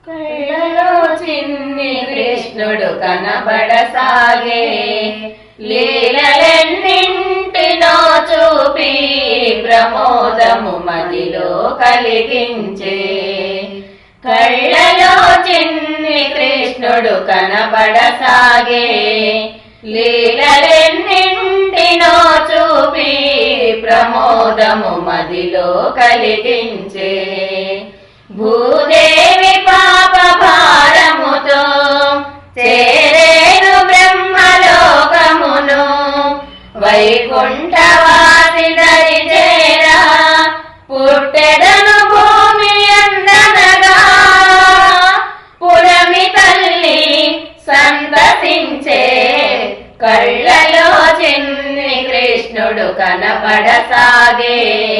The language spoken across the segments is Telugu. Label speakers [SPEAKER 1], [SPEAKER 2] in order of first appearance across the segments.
[SPEAKER 1] కళ్ళలో చిన్ని కృష్ణుడు కనబడసాగే లీలలెన్నింటినో చూపి ప్రమోదము మదిలో కలిగించే కళ్ళలో చిన్ని కృష్ణుడు కనబడసాగే లీలలెన్నింటినో చూపి ప్రమోదము మదిలో కలిగించే భూదేవి పాప భారముతో చేరేను బ్రహ్మలోకమును వైకుంఠవాసి దరి చేరా పుట్టెదను భూమి అందనగా పురమి తల్లి సంతసించే కళ్ళలో చిన్ని కృష్ణుడు కనపడసాగే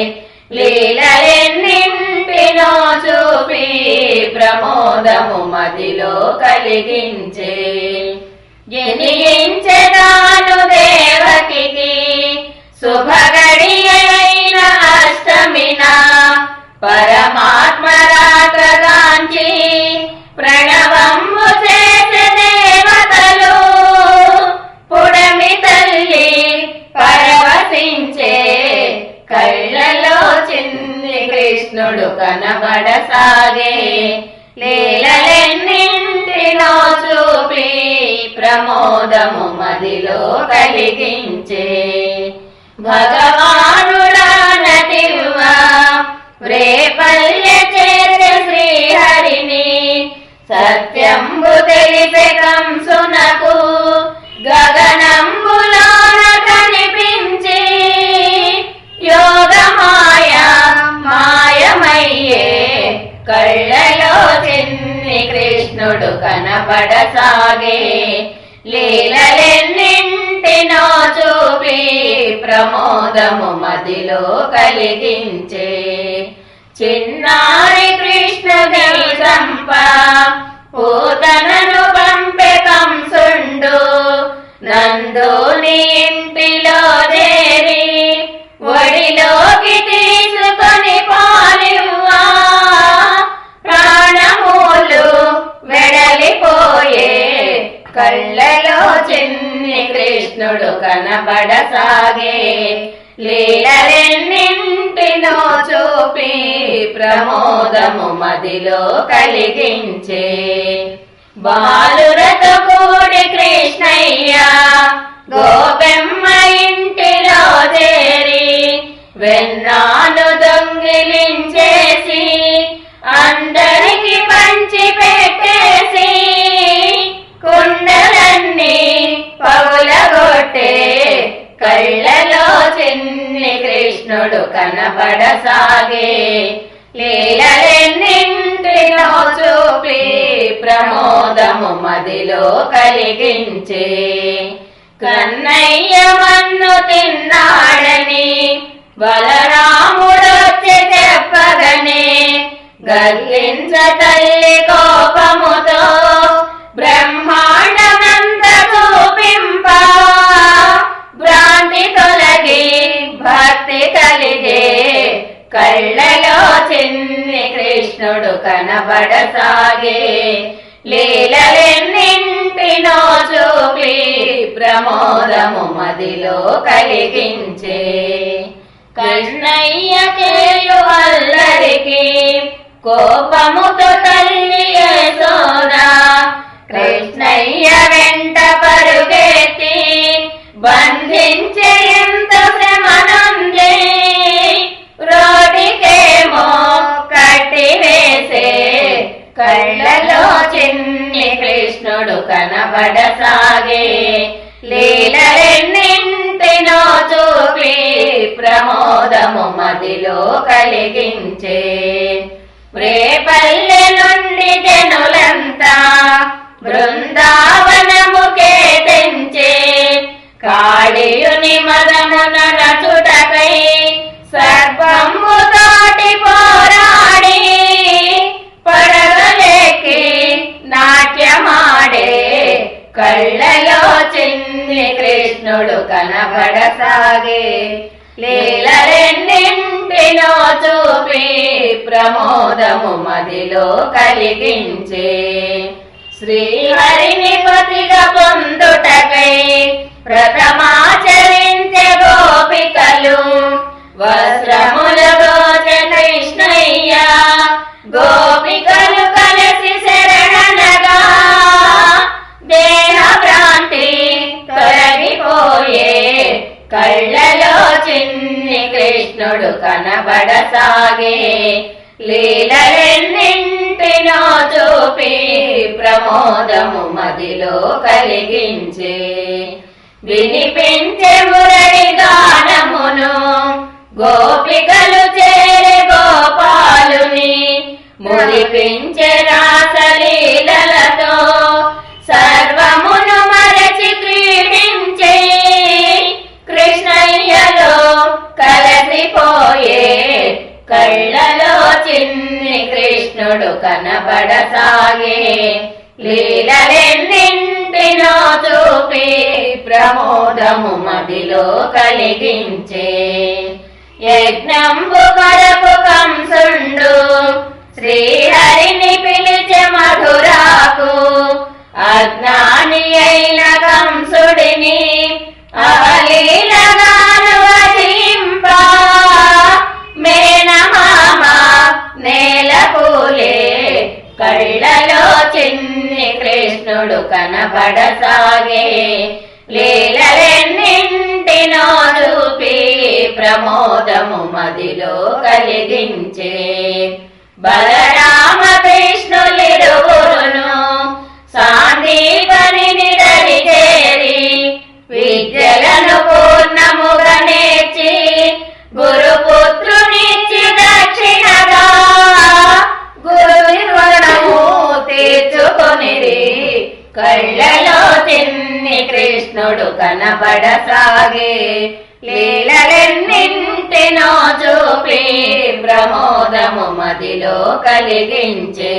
[SPEAKER 1] లీలలెన్నింటినో చూపి ప్రమోదము మదిలో కలిగించే జనించెదాను దేవకి శుభగడి అయిన అష్టమిన పరమాత్మ రాత్రగాంచి ప్రణవము చేసే దేవతలు పుడమి తల్లి పరవశించే కళ్ళలో చిన్ని కృష్ణుడు కనబడసాగే లీలలెన్నింటినో చూపి ప్రమోదము మదిలో కలిగించే భగవానుడా నటివ రేపల్య చేసే శ్రీహరిని సత్యంబు తెలిపే కంసునకు గగనంబులోన కనిపించి యోగమాయ మాయమయ్యే కళ్ళలో చిన్ని కృష్ణుడు కనబడసాగే లీలలెన్నింటినో చూపి ప్రమోదము మదిలో కలిగించే చిన్నారి కృష్ణుడి సంప పూతనను పంపె కంసుండు నందుని ఇంటిలో చేరి ఒడిలోకి తీసుకొని పాలివ్వా ప్రాణములు వెడలిపోయే కళ్ళలో చిన్ని కృష్ణుడు కనబడసాగే లీలలెన్నింటినో చూపి ప్రమోదము మదిలో కలిగించే బాలురతో కూడి కృష్ణయ్య గోపెమ్మ ఇంటిలో చేరి వెన్నాను దొంగిలించేసి అందరికి పంచి పెట్టేసి కుండలన్నీ పగులగొట్టే కళ్ళలో చిన్ని కృష్ణుడు కనబడసాగే లీలలెన్నింటినో చూపి ప్రమోదము మదిలో కలిగించే కన్నయ్య మన్ను తిన్నాడని బలరాముడొచ్చి చెప్పగనే గర్లించ తల్లి కోపముతో బ్రహ్మాండమంత చూపింప భ్రాంతి తొలగి భక్తి కలిగే కళ్ళలో చిన్ని కృష్ణుడు కనబడసాగే లీలలెన్నింటినో చూపి ప్రమోదము మదిలో కలిగించే కృష్ణయ్య కేయు అల్లరికి కోపముతో తల్లి యశోదా కృష్ణయ్య వెంట పరుగెత్తి బంధించే ఎంత శ్రమనుంది రోటికేమో కట్టి వేసే కళ్ళలో చిన్ని కృష్ణుడు కనబడసాగే లీలలెన్నింటినో చూపి ప్రమోదము మదిలో కలిగించే రేపల్లె నుండి జనులంతా బృందావనముకే తెంచే కాళీయుని మదమున నచుటకై సర్వము తోటి పోరాడి పడగలేకి నాట్యమాడే కళ్ళలో చిన్ని కృష్ణుడు కనబడసాగే లీలరెన్నింటినో చూపి ప్రమో ప్రమోదము మదిలో కలిగించే శ్రీహరిని పతిగా పొందుటకై ప్రథమాచరించే గోపికలు వస్త్రములు దోచ కృష్ణయ్య గోపికలు కలిసి శరణనగా దేహ భ్రాంతి తొలగిపోయే కళ్ళలో చిన్ని కృష్ణుడు కనబడసాగే లీలలెన్నింటినో చూపి ప్రమోదము మదిలో కలిగించే వినిపించే మురళి గానమును గోపికలు చేరే గోపాలుని మురిపించే రాసలీలలతో సర్వమును మరచి క్రీడించే కృష్ణయ్యలో కలసిపోయే కళ్ళలో చిన్ని కృష్ణుడు కనబడసాగే లీలలెన్నింటినో చూపి ప్రమోదము మదిలో కలిగించే యజ్ఞంబు కొరకు కంసుండు శ్రీహరిని పిలిచే మధురాకు అజ్ఞాని అయిన కంసుడిని అవలీలగాను వధింప మేనమామ నేల పూలే కళ్ళలో చిన్ని కృష్ణుడు కనబడసాగే లీలలెన్నింటినో చూపి ప్రమోదము మదిలో కలిగించే బలరామ కృష్ణులిరువురును సాందీపని నిడలి చేరి విద్యలను పూర్ణముగా నేర్చి గురుపుత్రునిచ్చి దక్షిణగా గురు నిర్వహణము తీర్చుకొనిరి కళ్ళలో చిన్ని కృష్ణుడు కనబడసాగే లీలలెన్నింటినో చూపి ప్రమోదము మదిలో కలిగించే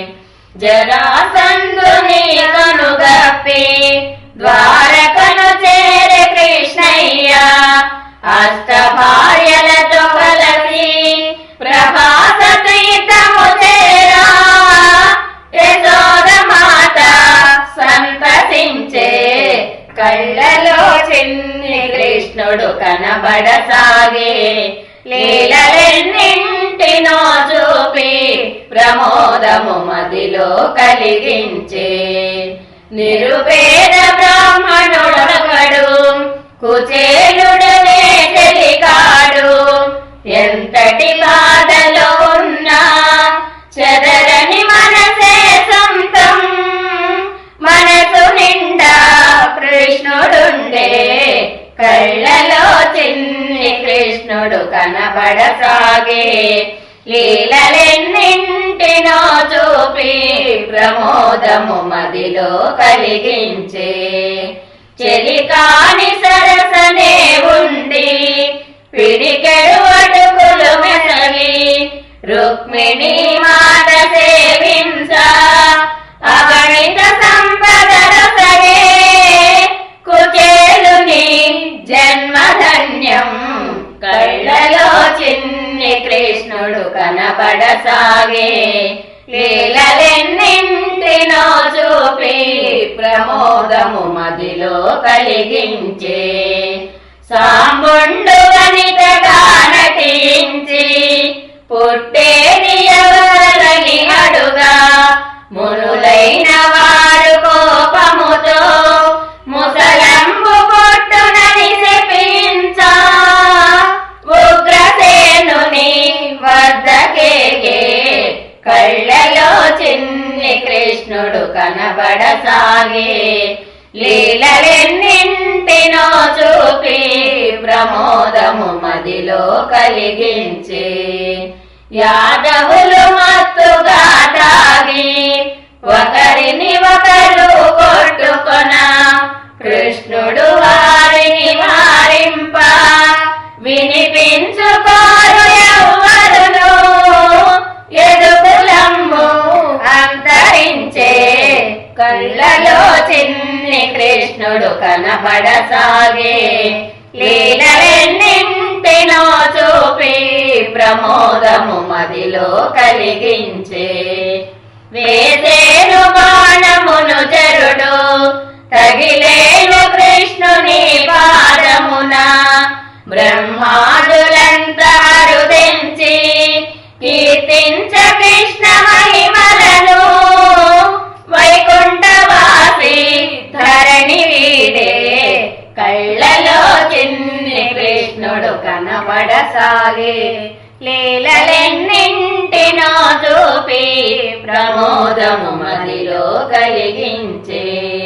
[SPEAKER 1] జరాసందుని కనుగప్పి ద్వారకను చేరే కృష్ణయ్య అష్ట భార్యలతో కలసి ప్రభాస తీర్థము చేరా యశోద మాత సంతసించే కళ్ళలో చిన్ని కృష్ణుడు కనబడసాగే లీలలెన్నింటినో చూపి ప్రమోదము మదిలో కలిగించే నిరుపేద బ్రాహ్మణుడొకడు కుచేలుడనే తెలికాడు ఎంతటి బాధలో ఉన్నా చెదరని మనసే సొంతం మనసు నిండా కృష్ణుడుండే కళ్ళలో చిన్ని కృష్ణుడు కనబడసాగే లీలలెన్నింటినో చూపి ప్రమోదము మదిలో కలిగించే చెలికాని సరసనే ఉండి పిడికెడు అడుగులు మెసగి రుక్మిణి మాత సేవించ అగణిత సంపదరసగే కుచేలుని జన్మధన్యం కళ్ళలో చిన్ని కృష్ణుడు కనబడసాగే లీలలెన్నింటినో చూపి ప్రమోదము మదిలో కలిగించే సాంబుండు వనితగా నటించి పుట్టేది ఎవరని అడుగా మునులైన వారు కోపముతో ముసలంబు కొట్టునని చెప్పించా ఉగ్రసేనుని వద్దకేగే కళ్ళలో చిన్ని కృష్ణుడు కనబడసాగే లీలలెన్నింటినో చూపి ప్రమోదము మదిలో కలిగించే యాదవులు మత్తుగా తాగి ఒకరిని ఒకరు కొట్టుకొన కృష్ణుడు వారిని వారింప వినిపించుకోరు ఎవ్వరును ఎదుగులమ్ము అంతరించే కళ్ళలో చిన్ని కృష్ణుడు కనబడసాగే లీలలెన్నింటినో చూపి ప్ర ప్రమోదము మదిలో కలిగించే వేసేను బాణమును జరుడు తగిలేను కృష్ణుని పాదమున బ్రహ్మాదులంతా అరుదించి కీర్తించ కృష్ణ మహిమలను వైకుంఠవాసి ధరణి వీడే కళ్ళలో చిన్ని కృష్ణుడు కనపడసాగే లీలలెన్నింటినో చూపి ప్రమోదము మదిలో కలిగించే